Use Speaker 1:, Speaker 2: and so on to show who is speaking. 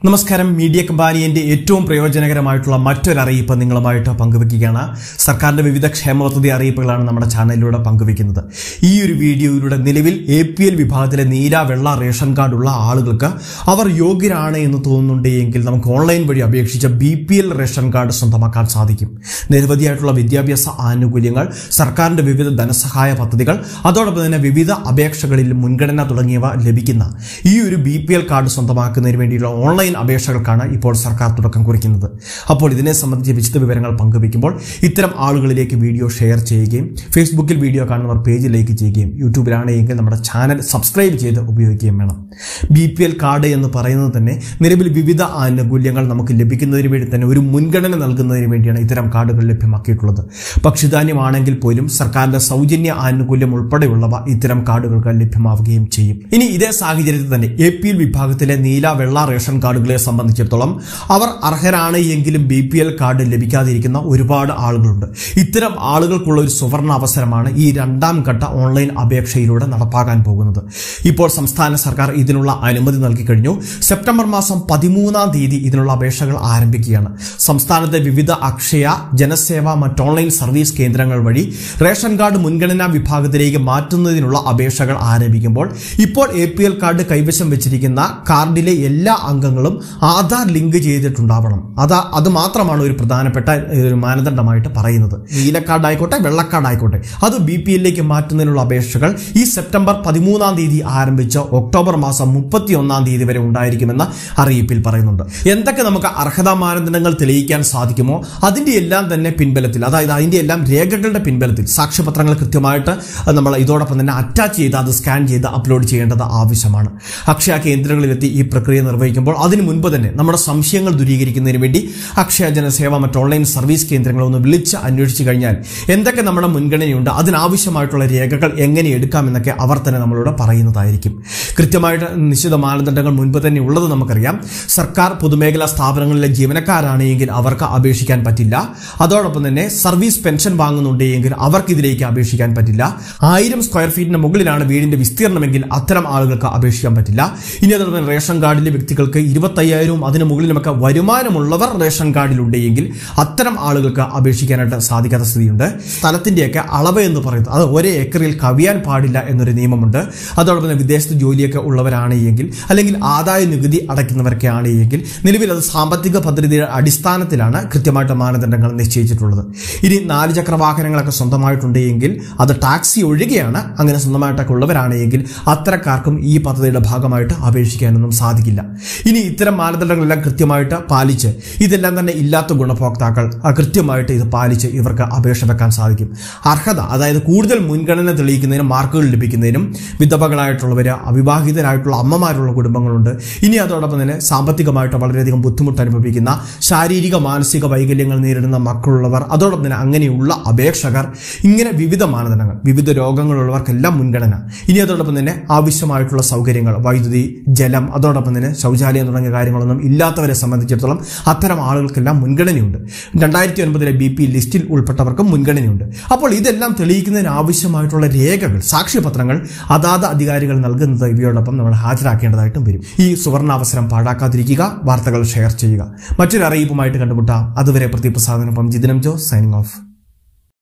Speaker 1: നമസ്കാരം മീഡിയ കമ്പാനിയന്റെ ഏറ്റവും പ്രയോജനകരമായിട്ടുള്ള മറ്റൊരു അറിയിപ്പ് നിങ്ങളുമായിട്ട് പങ്കുവെക്കുകയാണ് സർക്കാരിന്റെ വിവിധ ക്ഷേമ പദ്ധതി അറിയിപ്പുകളാണ് നമ്മുടെ ചാനലിലൂടെ പങ്കുവെക്കുന്നത് ഈ ഒരു വീഡിയോയിലൂടെ നിലവിൽ എ പി എൽ വിഭാഗത്തിലെ നീല വെള്ള റേഷൻ കാർഡ് ഉള്ള ആളുകൾക്ക് അവർ യോഗ്യരാണ് എന്ന് തോന്നുന്നുണ്ട് എങ്കിൽ നമുക്ക് ഓൺലൈൻ വഴി അപേക്ഷിച്ച B P L ration card സ്വന്തമാക്കാൻ സാധിക്കും നിരവധിയായിട്ടുള്ള വിദ്യാഭ്യാസ ആനുകൂല്യങ്ങൾ സർക്കാരിന്റെ വിവിധ ധനസഹായ പദ്ധതികൾ അതോടൊപ്പം തന്നെ വിവിധ അപേക്ഷകളിൽ മുൻഗണന തുടങ്ങിയവ ലഭിക്കുന്ന ഈ ഒരു ബി പി എൽ കാർഡ് സ്വന്തമാക്കുന്നതിന് വേണ്ടിയുള്ള ഓൺലൈൻ അപേക്ഷകൾക്കാണ് ഇപ്പോൾ സർക്കാർ തുടക്കം കുറിക്കുന്നത് അപ്പോൾ ഇതിനെ സംബന്ധിച്ച് വിശദ വിവരങ്ങൾ പങ്കുവയ്ക്കുമ്പോൾ ഇത്തരം ആളുകളിലേക്ക് വീഡിയോ ഷെയർ ചെയ്യുകയും ഫേസ്ബുക്കിൽ വീഡിയോ കാണുന്നവർ പേജ് ലൈക്ക് ചെയ്യുകയും യൂട്യൂബിലാണെങ്കിൽ നമ്മുടെ ചാനൽ സബ്സ്ക്രൈബ് ചെയ്ത് ഉപയോഗിക്കുകയും വേണം ബി പി എൽ കാർഡ് എന്ന് പറയുന്നത് തന്നെ നിലവിൽ വിവിധ ആനുകൂല്യങ്ങൾ നമുക്ക് ലഭിക്കുന്നതിന് വേണ്ടി തന്നെ ഒരു മുൻഗണന നൽകുന്നതിന് വേണ്ടിയാണ് ഇത്തരം കാർഡുകൾ ലഭ്യമാക്കിയിട്ടുള്ളത് ഭക്ഷ്യധാന്യമാണെങ്കിൽ പോലും സർക്കാരിന്റെ സൗജന്യ ആനുകൂല്യം ഉൾപ്പെടെയുള്ളവ ഇത്തരം കാർഡുകൾക്ക് ലഭ്യമാവുകയും ചെയ്യും ഇനി ഇതേ സാഹചര്യത്തിൽ തന്നെ എ പി എൽ വിഭാഗത്തിലെ നീല വെള്ള റേഷൻ കാർഡുകളെ സംബന്ധിച്ചിടത്തോളം അവർ അർഹരാണ് എങ്കിലും ബി പി എൽ കാർഡ് ലഭിക്കാതിരിക്കുന്ന ഒരുപാട് ആളുകളുണ്ട് ഇത്തരം ആളുകൾക്കുള്ള ഒരു സുവർണ അവസരമാണ് ഈ രണ്ടാം ഘട്ട ഓൺലൈൻ അപേക്ഷയിലൂടെ നടപ്പാക്കാൻ പോകുന്നത് ഇപ്പോൾ സംസ്ഥാന സർക്കാർ ഇതിനുള്ള അനുമതി നൽകി കഴിഞ്ഞു സെപ്റ്റംബർ മാസം പതിമൂന്നാം തീയതി ഇതിനുള്ള അപേക്ഷകൾ ആരംഭിക്കുകയാണ് സംസ്ഥാനത്തെ വിവിധ അക്ഷയ ജനസേവ മറ്റ് ഓൺലൈൻ സർവീസ് കേന്ദ്രങ്ങൾ വഴി റേഷൻ കാർഡ് മുൻഗണനാ വിഭാഗത്തിലേക്ക് മാറ്റുന്നതിനുള്ള അപേക്ഷകൾ ആരംഭിക്കുമ്പോൾ ഇപ്പോൾ എ പി എൽ കാർഡ് കൈവശം വെച്ചിരിക്കുന്ന കാർഡിലെ എല്ലാ അംഗങ്ങളും ആധാർ ലിങ്ക് ചെയ്തിട്ടുണ്ടാവണം അതാ അത് മാത്രമാണ് ഒരു പ്രധാനപ്പെട്ട ഏഹ്, ഒരു മാനദണ്ഡമായിട്ട് പറയുന്നത് നീല കാർഡ് ആയിക്കോട്ടെ വെള്ളക്കാർഡ് ആയിക്കോട്ടെ അത് ബി പി എല്ലിലേക്ക് മാറ്റുന്നതിനുള്ള അപേക്ഷകൾ ഈ സെപ്റ്റംബർ പതിമൂന്നാം തീയതി ആരംഭിച്ച് ഒക്ടോബർ മാസം മുപ്പത്തി ഒന്നാം തീയതി വരെ ഉണ്ടായിരിക്കുമെന്ന് അറിയിപ്പിൽ പറയുന്നുണ്ട് എന്തൊക്കെ നമുക്ക് അർഹതാ മാനദണ്ഡങ്ങൾ തെളിയിക്കാൻ സാധിക്കുമോ അതിന്റെ എല്ലാം തന്നെ പിൻബലത്തിൽ അതായത് അതിന്റെ എല്ലാം രേഖകളുടെ പിൻബലത്തിൽ സാക്ഷ്യപത്രങ്ങൾ കൃത്യമായിട്ട് നമ്മൾ ഇതോടൊപ്പം തന്നെ അറ്റാച്ച് ചെയ്ത് അത് സ്കാൻ ചെയ്ത് അപ്ലോഡ് ചെയ്യേണ്ടത് ആവശ്യമാണ് അക്ഷയ കേന്ദ്രങ്ങളിലെത്തി ഈ പ്രക്രിയ നിർവഹിക്കുമ്പോൾ അതിനു മുൻപ് തന്നെ നമ്മുടെ സംശയങ്ങൾ ദൂരീകരിക്കുന്നതിന് വേണ്ടി അക്ഷയ ജനസേവ മറ്റ് ഓൺലൈൻ സർവീസ് കേന്ദ്രങ്ങൾ ഒന്ന് വിളിച്ച് അന്വേഷിച്ചു കഴിഞ്ഞാൽ എന്തൊക്കെ നമ്മുടെ മുൻഗണനയുണ്ട് അതിനാവശ്യമായിട്ടുള്ള രേഖകൾ എങ്ങനെ എടുക്കാമെന്നൊക്കെ അവർ തന്നെ നമ്മളോട് പറയുന്നതായിരിക്കും കൃത്യമായിട്ട് നിശ്ചിത മാനദണ്ഡങ്ങൾ മുൻപ് തന്നെ ഉള്ളത് നമുക്കറിയാം സർക്കാർ പൊതുമേഖലാ സ്ഥാപനങ്ങളിലെ ജീവനക്കാരാണ് എങ്കിൽ അവർക്ക് അപേക്ഷിക്കാൻ പറ്റില്ല അതോടൊപ്പം തന്നെ സർവീസ് പെൻഷൻ വാങ്ങുന്നുണ്ട് എങ്കിൽ അവർക്ക് ഇതിലേക്ക് അപേക്ഷിക്കാൻ പറ്റില്ല ആയിരം സ്ക്വയർ ഫീറ്റിന് മുകളിലാണ് വീടിന്റെ വിസ്തീർണമെങ്കിൽ അത്തരം ആളുകൾക്ക് അപേക്ഷിക്കാൻ പറ്റില്ല ഇനി അതോടൊപ്പം തന്നെ റേഷൻ കാർഡിലെ വ്യക്തികൾക്ക് ഇരുപത്തയ്യായിരവും അതിന് മുകളിലുമൊക്കെ വരുമാനമുള്ളവർ റേഷൻ കാർഡിലുണ്ട് എങ്കിൽ അത്തരം ആളുകൾക്ക് അപേക്ഷിക്കാനായിട്ട് സാധിക്കാത്ത സ്ഥിതിയുണ്ട് സ്ഥലത്തിന്റെയൊക്കെ അളവ് എന്ന് പറയുന്നത് അത് ഒരേ ഏക്കറിൽ കവിയാൻ പാടില്ല എന്നൊരു നിയമമുണ്ട് അതോടൊപ്പം തന്നെ വിദേശത്ത് ജോലിയൊക്കെ ഉള്ളവരാണ് എങ്കിൽ അല്ലെങ്കിൽ ആദായ നികുതി അടയ്ക്കുന്നവരൊക്കെ ആണ് എങ്കിൽ നിലവിൽ അത് സാമ്പത്തിക പദ്ധതിയുടെ അടിസ്ഥാനത്തിലാണ് കൃത്യമായിട്ട് മാനദണ്ഡങ്ങൾ നിശ്ചയിച്ചിട്ടുള്ളത് ഇനി നാല് ചക്ര വാഹനങ്ങളൊക്കെ സ്വന്തമായിട്ടുണ്ട് എങ്കിൽ അത് ടാക്സി ഒഴികെയാണ് അങ്ങനെ സ്വന്തമായിട്ടൊക്കെ ഉള്ളവരാണ് എങ്കിൽ അത്തരക്കാർക്കും ഈ പദ്ധതിയുടെ ഭാഗമായിട്ട് അപേക്ഷിക്കാനൊന്നും സാധിക്കില്ല ഇനി ഇത്തരം മാനദണ്ഡങ്ങളെല്ലാം കൃത്യമായിട്ട് പാലിച്ച് ഇതെല്ലാം തന്നെ ഇല്ലാത്ത ഗുണഭോക്താക്കൾ ആ കൃത്യമായിട്ട് ഇത് പാലിച്ച് ഇവർക്ക് അപേക്ഷ വെക്കാൻ സാധിക്കും അർഹത അതായത് കൂടുതൽ മുൻഗണന തെളിയിക്കുന്നതിനും മാർക്കുകൾ ലഭിക്കുന്നതിനും വിധവകളായിട്ടുള്ളവർ അവിവാഹിതരായിട്ടുള്ള അമ്മമാരുള്ള കുടുംബങ്ങളുണ്ട് ഇനി അതോടൊപ്പം തന്നെ സാമ്പത്തികമായിട്ട് വളരെയധികം ബുദ്ധിമുട്ട് അനുഭവിക്കുന്ന ശാരീരിക മാനസിക വൈകല്യങ്ങൾ നേരിടുന്ന മക്കളുള്ളവർ അതോടൊപ്പം തന്നെ അങ്ങനെയുള്ള അപേക്ഷകർ ഇങ്ങനെ വിവിധ മാനദണ്ഡങ്ങൾ വിവിധ രോഗങ്ങളുള്ളവർക്കെല്ലാം മുൻഗണന ഇനി അതോടൊപ്പം തന്നെ ആവശ്യമായിട്ടുള്ള സൗകര്യങ്ങൾ വൈദ്യുതി ജലം അതോടൊപ്പം തന്നെ ശൗചാലയം തുടങ്ങിയ കാര്യങ്ങളൊന്നും ഇല്ലാത്തവരെ സംബന്ധിച്ചിടത്തോളം അത്തരം ആളുകൾക്കെല്ലാം മുൻഗണനയുണ്ട് രണ്ടായിരത്തി ഒൻപതിലെ ബി പി ലിസ്റ്റിൽ ഉൾപ്പെട്ടവർക്കും മുൻഗണനയുണ്ട് അപ്പോൾ ഇതെല്ലാം തെളിയിക്കുന്നതിന് ആവശ്യമായിട്ടുള്ള രേഖകൾ സാക്ഷ്യപത്രങ്ങൾ അതാത് അധികാരികൾ നൽകുന്നത് ഇവയോടൊപ്പം നമ്മൾ ഹാജരാക്കേണ്ടതായിട്ടും വരും ഈ സുവർണാവസരം പാഴാക്കാതിരിക്കുക വാർത്തകൾ ഷെയർ ചെയ്യുക മറ്റൊരു അറിയിപ്പുമായിട്ട് കണ്ടുമുട്ടാം അതുവരെ പ്രതിപ്രസാദനൊപ്പം ജിതിനം ജോ സൈനിങ് ഓഫ്